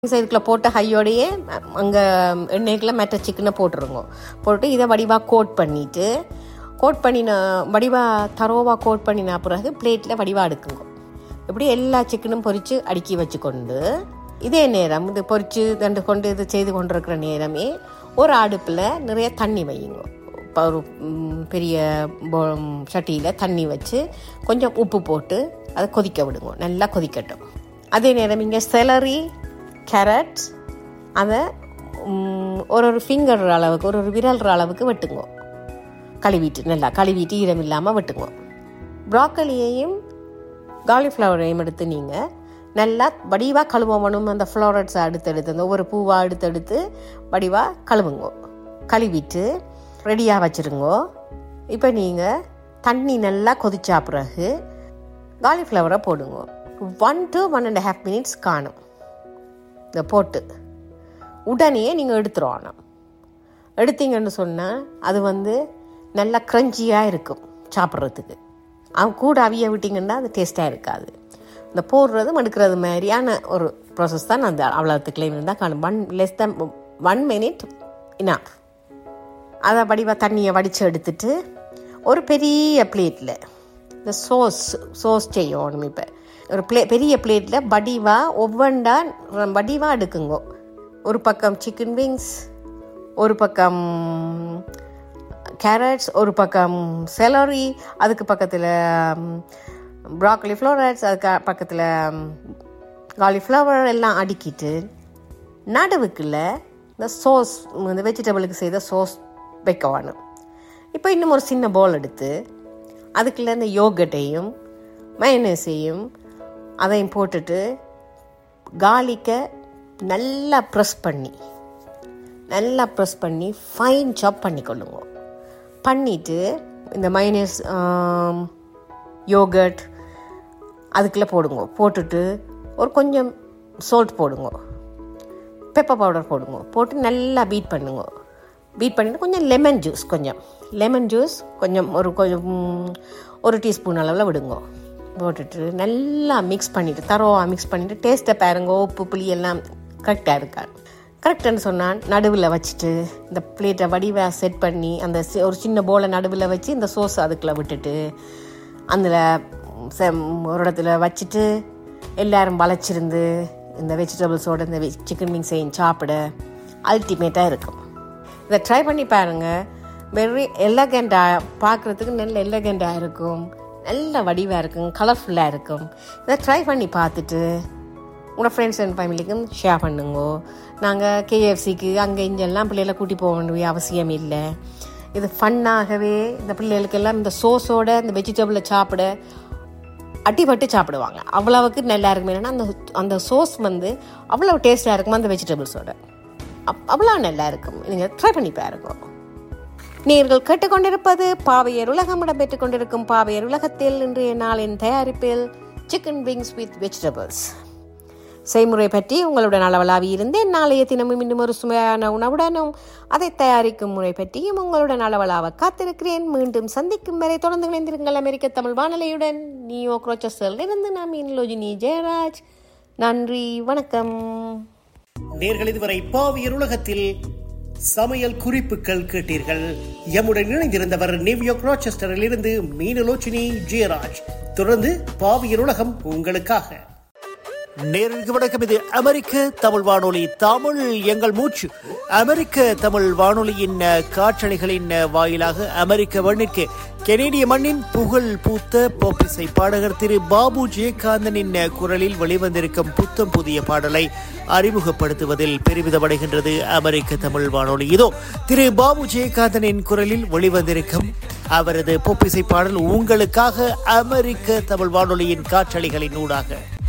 இதுக்குள்ள போட்ட ஹையோடையே அங்கே எண்ணெய்க்குள்ள மற்ற சிக்கனை போட்டுருங்க போட்டு இதை வடிவாக கோட் பண்ணிட்டு கோட் பண்ணின வடிவாக தரோவாக கோட் பண்ணின பிறகு பிளேட்டில் வடிவாக எடுக்குங்க இப்படி எல்லா சிக்கனும் பொரித்து அடுக்கி வச்சுக்கொண்டு இதே நேரம் இது பொரித்து தண்டு கொண்டு இது செய்து கொண்டிருக்கிற நேரமே ஒரு அடுப்பில் நிறைய தண்ணி வையுங்க இப்போ ஒரு ம், பெரிய சட்டியில் தண்ணி வச்சு கொஞ்சம் உப்பு போட்டு அதை கொதிக்க விடுங்க நல்லா கொதிக்கட்டும் அதே நேரம் இங்கே செலரி கேரட் அதை ம், ஒரு ஒரு ஃபிங்கர் அளவுக்கு ஒரு ஒரு விரல் அளவுக்கு வெட்டுங்க கழுவிட்டு நல்லா கழுவிட்டு ஈரம் இல்லாமல் வெட்டுங்க ப்ராக்கலியையும் காலிஃப்ளவரையும் எடுத்து நீங்கள் நல்லா வடிவாக கழுவணும் அந்த ஃப்ளோரட்ஸை அடுத்தெடுத்து அந்த ஒவ்வொரு பூவாக அடுத்தெடுத்து வடிவாக கழுவுங்க கழுவிட்டு ரெடியாக வச்சுருங்கோ இப்போ நீங்கள் தண்ணி நல்லா கொதிச்சா பிறகு காலிஃப்ளவரை போடுங்க one to one and half minutes காணும் இதை போட்டு உடனே நீங்கள் எடுத்துருவானோம் எடுத்தீங்கன்னு சொன்னால் அது வந்து நல்லா க்ரன்ச்சியாக இருக்கும் சாப்பிட்றதுக்கு அவன் கூட அவிய விட்டிங்கன்னா அது டேஸ்ட்டாக இருக்காது இந்த போடுறதும் எடுக்கிறது மாதிரியான ஒரு ப்ராசஸ் தான் அந்த அவ்வளோத்துக்குள்ளே இருந்தால் காணும் one less than one minute enough அதை வடிவாக தண்ணியை வடித்து எடுத்துட்டு ஒரு பெரிய பிளேட்டில் இந்த சோஸ் சோஸ் செய்யணும் இப்போ ஒரு பிளே பெரிய பிளேட்டில் வடிவாக ஒவ்வொன்றா வடிவாக எடுக்குங்க ஒரு பக்கம் சிக்கன் விங்ஸ் ஒரு பக்கம் கேரட்ஸ் ஒரு பக்கம் செலரி அதுக்கு பக்கத்தில் ப்ராக்கலி ஃப்ளோரட்ஸ் அதுக்கு பக்கத்தில் காலிஃப்ளவர் எல்லாம் அடுக்கிட்டு நடுவுக்குள்ள இந்த சோஸ் இந்த வெஜிடபிளுக்கு செய்த சோஸ் வைக்க வேணும் இப்போ இன்னும் ஒரு சின்ன பவுல் எடுத்து அதுக்குள்ள இந்த யோகட்டையும் மயனஸையும் அதையும் போட்டுட்டு காலிக்கை நல்லா ப்ரெஸ் பண்ணி நல்லா ப்ரெஸ் பண்ணி ஃபைன் சாப் பண்ணிக்கொள்ளுங்க பண்ணிவிட்டு இந்த மைனஸ் யோகட் அதுக்குள்ளே போடுங்க போட்டுட்டு ஒரு கொஞ்சம் சோல்ட் போடுங்க பெப்பர் பவுடர் போடுங்க போட்டு நல்லா பீட் பண்ணுங்க பீட் பண்ணிட்டு கொஞ்சம் லெமன் ஜூஸ் கொஞ்சம் லெமன் ஜூஸ் கொஞ்சம் ஒரு கொஞ்சம் ம், ஒரு டீஸ்பூன் அளவில் விடுங்க போட்டுட்டு நல்லா மிக்ஸ் பண்ணிவிட்டு தரோவாக மிக்ஸ் பண்ணிவிட்டு டேஸ்ட்டை பாருங்க உப்பு புளி எல்லாம் கரெக்டாக இருக்கா கரெக்டுன்னு சொன்னால் நடுவில் வச்சுட்டு இந்த பிளேட்டை வடிவாக செட் பண்ணி அந்த சி- ஒரு சின்ன போலை நடுவில் வச்சு இந்த சோஸ் அதுக்குள்ளே விட்டுட்டு அதில் ஒரு இடத்துல வச்சுட்டு எல்லாரும் வளைச்சிருந்து இந்த வெஜிடபிள்ஸோட இந்த சிக்கன் விங்ஸையும் சாப்பிட அல்டிமேட்டாக இருக்கும் இதை ட்ரை பண்ணி பாருங்கள் வெரி எல்லகண்டாக பார்க்குறதுக்கு நல்ல எல்லகண்டாக இருக்கும் நல்ல வடிவாக இருக்கும் கலர்ஃபுல்லாக இருக்கும் இதை ட்ரை பண்ணி பார்த்துட்டு உங்களோட ஃப்ரெண்ட்ஸ் அண்ட் ஃபேமிலிக்கும் ஷேர் பண்ணுங்க நாங்கள் கேஎஃப்சிக்கு அங்கே இங்கெல்லாம் பிள்ளைகளை கூட்டி போக வேண்டிய அவசியம் இல்லை இது ஃபன்னாகவே இந்த பிள்ளைகளுக்கெல்லாம் இந்த சோஸோட இந்த வெஜிடபிளை சாப்பிட அடிபட்டு சாப்பிடுவாங்க அவ்வளவுக்கு நல்லா இருக்கும் என்னன்னா அந்த அந்த சோஸ் வந்து அவ்வளோ டேஸ்ட்டாக இருக்கும் அந்த வெஜிடபிள்ஸோட அப் அவ்வளோ நல்லா இருக்கும் நீங்கள் ட்ரை பண்ணி பாருங்க நீங்கள் கேட்டுக்கொண்டிருப்பது பாவையர் உலகம் இடம்பெற்றுக் கொண்டிருக்கும் பாவையர் உலகத்தில் இன்றைய நாளின் தயாரிப்பில் சிக்கன் விங்ஸ் வித் வெஜிடபிள்ஸ் செய்முறை பற்றி உங்களுடன் அளவலாவி இருந்தேன் நாளைய தினமும் இன்னும் ஒரு சுவையான உணவுடனும் அதை தயாரிக்கும் முறை பற்றியும் உங்களுடன் அளவலாவ காத்திருக்கிறேன் மீண்டும் சந்திக்கும் வரை தொடர்ந்து இணைந்திருங்கள் அமெரிக்க தமிழ் வானொலியுடன் நியோ குரோச்சஸில் இருந்து நான் மீன்லோஜினி ஜெயராஜ் நன்றி வணக்கம் நேர்கள் இதுவரை பாவியர் உலகத்தில் சமையல் குறிப்புகள் கேட்டீர்கள் எம்முடன் இணைந்திருந்தவர் நியூயார்க் ராச்செஸ்டரில் இருந்து மீனலோச்சினி ஜெயராஜ் தொடர்ந்து பாவியர் உலகம் உங்களுக்காக நேருக்கு வணக்கம் இது அமெரிக்க தமிழ் வானொலி தமிழ் எங்கள் மூச்சு அமெரிக்க தமிழ் வானொலியின் அஹ், காற்றலைகளின் அஹ், வாயிலாக அமெரிக்க மண்ணிற்கு கெனேடிய மண்ணின் புகழ் பூத்த போப்பிசை பாடகர் திரு பாபு ஜெயகாந்தனின் அஹ், குரலில் வெளிவந்திருக்கும் புத்தம் புதிய பாடலை அறிமுகப்படுத்துவதில் பெருமிதமடைகின்றது அமெரிக்க தமிழ் வானொலி இதோ திரு பாபு ஜெயகாந்தனின் குரலில் வெளிவந்திருக்கும் அவரது பொப்பிசை பாடல் உங்களுக்காக அமெரிக்க தமிழ் வானொலியின் காற்றலைகளின் ஊடாக